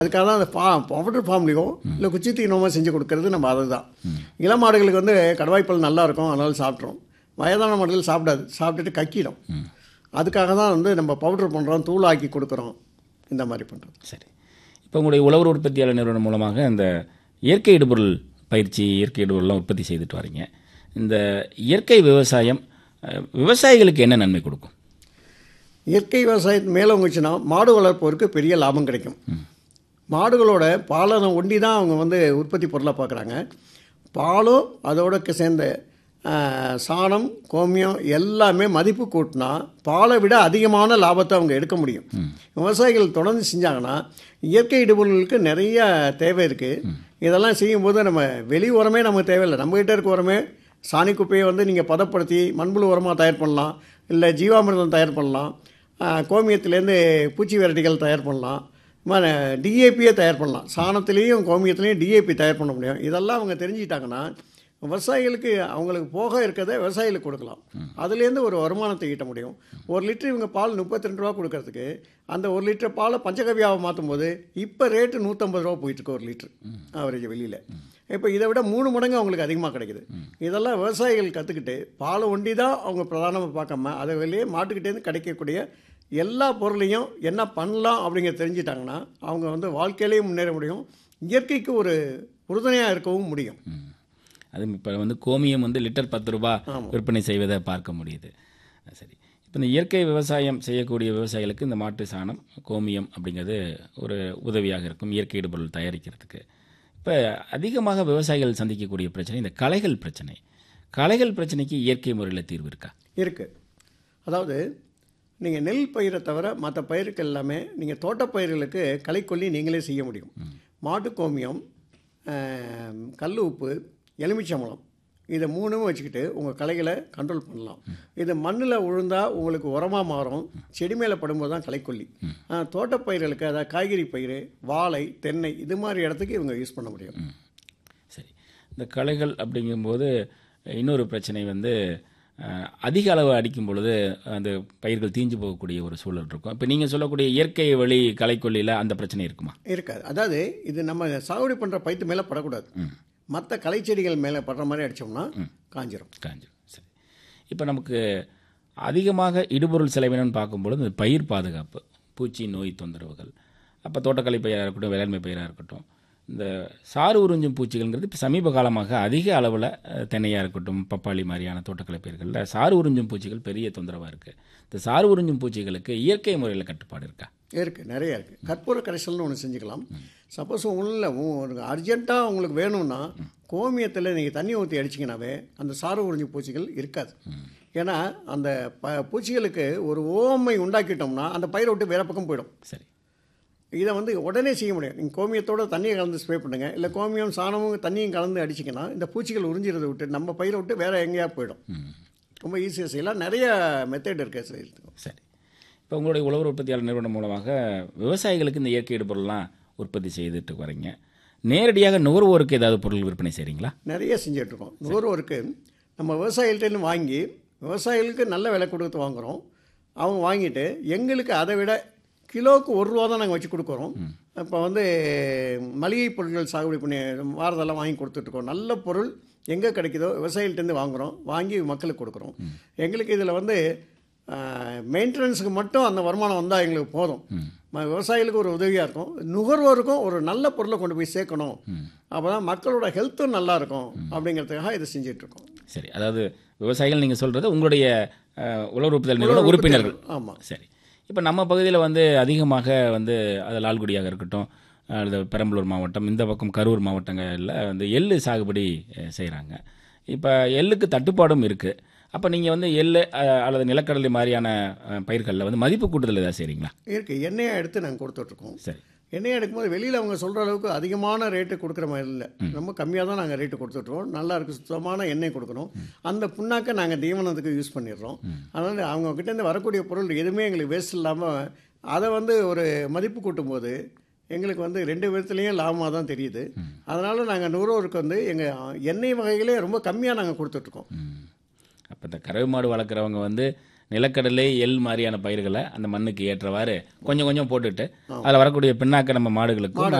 அதுக்காக தான் அந்த பா பவுடர் ஃபார்ம்லேயோ இல்லை குச்சி தீனமோ செஞ்சு கொடுக்கறது நம்ம அதுதான் இளம் மாடுகளுக்கு வந்து கடவாய்ப்பால் நல்லா இருக்கும் அதனால சாப்பிட்றோம் வயதான மாடுகள் சாப்பிடாது சாப்பிட்டுட்டு கக்கிடும் அதுக்காக தான் வந்து நம்ம பவுடர் பண்ணுறோம் தூளாக்கி கொடுக்குறோம் இந்த மாதிரி பண்ணுறோம் சரி இப்போ உங்களுடைய உழவர் உற்பத்தியாளர் நிறுவனம் மூலமாக இந்த இயற்கை இடுபொருள் பயிற்சி இயற்கை இடுபொருள்லாம் உற்பத்தி செய்துட்டு வரீங்க இந்த இயற்கை விவசாயம் அஹ், விவசாயிகளுக்கு என்ன நன்மை கொடுக்கும் இயற்கை விவசாயத்து மேலே வந்துச்சுன்னா மாடு வளர்ப்பவருக்கு பெரிய லாபம் கிடைக்கும் மாடுகளோட பாலை ஒண்டி தான் அவங்க வந்து உற்பத்தி பொருளாக பார்க்குறாங்க பாலும் அதோட க- சேர்ந்த ஆ, சாணம் கோமியம் எல்லாமே மதிப்பு கூட்டினா பாலை விட அதிகமான லாபத்தை அவங்க எடுக்க முடியும் விவசாயிகள் தொடர்ந்து செஞ்சாங்கன்னா இயற்கை இடுபொருளுக்கு நிறைய தேவை இருக்குது இதெல்லாம் செய்யும்போது நம்ம வெளி உரமே நமக்கு தேவையில்லை நம்மகிட்ட இருக்க உரமே சாணி குப்பையை வந்து நீங்கள் பதப்படுத்தி மண்புழு உரமாக தயார் பண்ணலாம் இல்லை ஜீவாமிர்தம் தயார் பண்ணலாம் ஆஹ் கோமியத்திலேருந்து பூச்சி வெரைட்டிகள் தயார் பண்ணலாம் டிஏபியே தயார் பண்ணலாம் சாணத்துலேயும் கோமியத்துலேயும் டிஏபி தயார் பண்ண முடியும் இதெல்லாம் அவங்க தெரிஞ்சுக்கிட்டாங்கன்னா விவசாயிகளுக்கு அவங்களுக்கு போக இருக்கிறத விவசாயிகளுக்கு கொடுக்கலாம் அதுலேருந்து ஒரு வருமானத்தை ஈட்ட முடியும் ஒரு லிட்டர் இவங்க பால் முப்பத்தி ரெண்டு ரூபா கொடுக்கறதுக்கு அந்த ஒரு லிட்டர் பாலை பஞ்சகவியாவை மாற்றும் போது இப்போ ரேட்டு நூற்றம்பது ரூபா போயிட்டுருக்கு ஒரு லிட்டர் ஆவரேஜ் வெளியில் இப்போ இதை விட மூணு மடங்கு அவங்களுக்கு அதிகமாக கிடைக்குது இதெல்லாம் விவசாயிகள் கற்றுக்கிட்டு பாலை ஒண்டி தான் அவங்க பிரதானமாக பார்க்காம அதை வெளியே மாட்டுக்கிட்டேருந்து கிடைக்கக்கூடிய எல்லா பொருளையும் என்ன பண்ணலாம் அப்படிங்கிறத தெரிஞ்சிட்டாங்கன்னா அவங்க வந்து வாழ்க்கையிலேயும் முன்னேற முடியும் இயற்கைக்கு ஒரு உறுதுணையாக இருக்கவும் முடியும் அது இப்போ வந்து கோமியம் வந்து லிட்டர் பத்து ரூபா விற்பனை செய்வதை பார்க்க முடியுது அஹ், சரி இப்போ இந்த இயற்கை விவசாயம் செய்யக்கூடிய விவசாயிகளுக்கு இந்த மாட்டு சாணம் கோமியம் அப்படிங்கிறது ஒரு உதவியாக இருக்கும் இயற்கை இடுபொருள் தயாரிக்கிறதுக்கு இப்போ அதிகமாக விவசாயிகள் சந்திக்கக்கூடிய பிரச்சனை இந்த களைகள் பிரச்சனை களைகள் பிரச்சனைக்கு இயற்கை முறையில் தீர்வு இருக்கா இருக்குது அதாவது நீங்கள் நெல் பயிரை தவிர மற்ற பயிருக்கு எல்லாமே நீங்கள் தோட்டப்பயிர்களுக்கு களைக்கொல்லி நீங்களே செய்ய முடியும் மாட்டுக்கோமியம் ஆம், கல் உப்பு எலுமிச்சம்பழம் இதை மூணும் வச்சுக்கிட்டு உங்கள் களைகளை கண்ட்ரோல் பண்ணலாம் இது மண்ணில் விழுந்தால் உங்களுக்கு உரமாக மாறும் செடி மேலே படும்போது தான் களைக்கொல்லி ஆ, தோட்டப்பயிர்களுக்கு அதாவது காய்கறி பயிர் வாழை தென்னை இது மாதிரி இடத்துக்கு இவங்க யூஸ் பண்ண முடியும் சரி இந்த களைகள் அப்படிங்கும்போது இன்னொரு பிரச்சனை வந்து அஹ், அதிக அளவு அடிக்கும் பொழுது அந்த பயிர்கள் தீஞ்சு போகக்கூடிய ஒரு சூழல் இருக்கும் இப்போ நீங்கள் சொல்லக்கூடிய இயற்கை வழி களைக்கொல்லியில் அந்த பிரச்சனை இருக்குமா இருக்காது அதாவது இது நம்ம சாகுபடி பண்ணுற பயிற்று மேலே படக்கூடாது மற்ற களைச்செடிகள் மேலே படுற மாதிரி அடித்தோம்னா காஞ்சிரும் காஞ்சிரும் சரி இப்போ நமக்கு அதிகமாக இடுபொருள் செலவினம்னு பார்க்கும்பொழுது இந்த பயிர் பாதுகாப்பு பூச்சி நோய் தொந்தரவுகள் அப்போ தோட்டக்கலை பயிராக இருக்கட்டும் வேளாண்மை பயிராக இருக்கட்டும் இந்த சாறு உறிஞ்சும் பூச்சிகள்ங்கிறது இப்போ சமீப காலமாக அதிக அளவில் தென்னையாக இருக்கட்டும் பப்பாளி மாதிரியான தோட்டக்கலை பயிர்களில் சாறு உறிஞ்சும் பூச்சிகள் பெரிய தொந்தரவாக இருக்குது இந்த சாறு உறிஞ்சும் பூச்சிகளுக்கு இயற்கை முறையில் கட்டுப்பாடு இருக்கா இருக்குது நிறைய இருக்குது கற்பூர கரைசல்னு ஒன்று செஞ்சுக்கலாம் சப்போஸ் உள்ள ஒரு அர்ஜென்ட்டாக உங்களுக்கு வேணும்னா கோமியத்தில் நீங்கள் தண்ணி ஊற்றி அடிச்சிங்கனாவே அந்த சாறு உறிஞ்சி பூச்சிகள் இருக்காது ஏன்னா அந்த ப பூச்சிகளுக்கு ஒரு ஓமை உண்டாக்கிட்டோம்னா அந்த பயிரை விட்டு வேறு பக்கம் போயிடும் சரி இதை வந்து உடனே செய்ய முடியும் நீங்கள் கோமியத்தோட தண்ணியை கலந்து ஸ்ப்ரே பண்ணுங்க இல்லை கோமியம் சாணமும் தண்ணியும் கலந்து அடிச்சிங்கன்னா இந்த பூச்சிகள் உறிஞ்சிறதை விட்டு நம்ம பயிரை விட்டு வேறு எங்கேயா போயிடும் ரொம்ப ஈஸியாக செய்யலாம் நிறைய மெத்தட் இருக்குது செய்யறதுக்கு சரி இப்போ உங்களுடைய உழவர் உற்பத்தியாளர் நிறுவனம் மூலமாக விவசாயிகளுக்கு இந்த இயற்கை இடுபொருள்லாம் உற்பத்தி செய்துட்டு வரீங்க நேரடியாக நுகர்வோருக்கு ஏதாவது பொருள் விற்பனை செய்கிறீங்களா நிறைய செஞ்சிட்ருக்கோம் நுகர்வோருக்கு நம்ம விவசாயிகள்ட்டேருந்து வாங்கி விவசாயிகளுக்கு நல்ல விலை கொடுத்து வாங்குகிறோம் அவங்க வாங்கிட்டு எங்களுக்கு அதை விட கிலோவுக்கு ஒரு ரூபா தான் நாங்கள் வச்சு கொடுக்குறோம் இப்போ வந்து மளிகை பொருட்கள் சாகுபடி பண்ணி வாரதெல்லாம் வாங்கி கொடுத்துட்ருக்கோம் நல்ல பொருள் எங்கே கிடைக்குதோ விவசாயிகள்ட்டேருந்து வாங்குகிறோம் வாங்கி மக்களுக்கு கொடுக்குறோம் எங்களுக்கு இதில் வந்து மெயின்டெனன்ஸுக்கு மட்டும் அந்த வருமானம் வந்தால் எங்களுக்கு போதும் ம- விவசாயிகளுக்கு ஒரு உதவியாக இருக்கும் நுகர்வோருக்கும் ஒரு நல்ல பொருளை கொண்டு போய் சேர்க்கணும் அப்போ தான் மக்களோட ஹெல்த்தும் நல்லா இருக்கும் அப்படிங்கிறதுக்காக இதை செஞ்சிட்ருக்கோம் சரி அதாவது விவசாயிகள் நீங்கள் சொல்கிறது உங்களுடைய அஹ், உழவர் உற்பத்தியாளர் நிறுவன உறுப்பினர்கள் ஆமாம் சரி இப்போ நம்ம பகுதியில் வந்து அதிகமாக வந்து அது லால்குடியாக இருக்கட்டும் அல்லது பெரம்பலூர் மாவட்டம் இந்த பக்கம் கரூர் மாவட்டங்களில் வந்து எள்ளு சாகுபடி செய்கிறாங்க இப்போ எள்ளுக்கு தட்டுப்பாடும் இருக்குது அப்போ நீங்கள் வந்து எள்ளு அஹ், அல்லது நிலக்கடலை மாதிரியான அஹ், பயிர்களில் வந்து மதிப்பு கூட்டுதல் ஏதாவது செய்கிறீங்களா இருக்கு எண்ணெயை எடுத்து நாங்கள் கொடுத்துட்ருக்கோம் சரி எண்ணெயை எடுக்கும்போது வெளியில் அவங்க சொல்கிற அளவுக்கு அதிகமான ரேட்டு கொடுக்குற மாதிரி இல்லை ரொம்ப கம்மியாக தான் நாங்கள் ரேட்டு கொடுத்துட்ருவோம் நல்லா இருக்கு சுத்தமான எண்ணெய் கொடுக்கணும் அந்த புண்ணாக்கை நாங்கள் தீவனத்துக்கு யூஸ் பண்ணிடுறோம் அதனால் அவங்க கிட்டேருந்து வரக்கூடிய பொருள் எதுவுமே எங்களுக்கு வேஸ்ட் இல்லாமல் அதை வந்து ஒரு மதிப்பு கூட்டும்போது எங்களுக்கு வந்து ரெண்டு விதத்துலேயும் லாபமாக தான் தெரியுது அதனால் நாங்கள் நுகர்வோருக்கு வந்து எங்கள் எண்ணெய் வகைகளே ரொம்ப கம்மியாக நாங்கள் கொடுத்துட்ருக்கோம் அப்போ இந்த கறவை மாடு வளர்க்குறவங்க வந்து நிலக்கடலை எள் மாதிரியான பயிர்களை அந்த மண்ணுக்கு ஏற்றவாறு கொஞ்சம் கொஞ்சம் போட்டுட்டு அதில் வரக்கூடிய பின்னாக்க நம்ம மாடுகளுக்கும்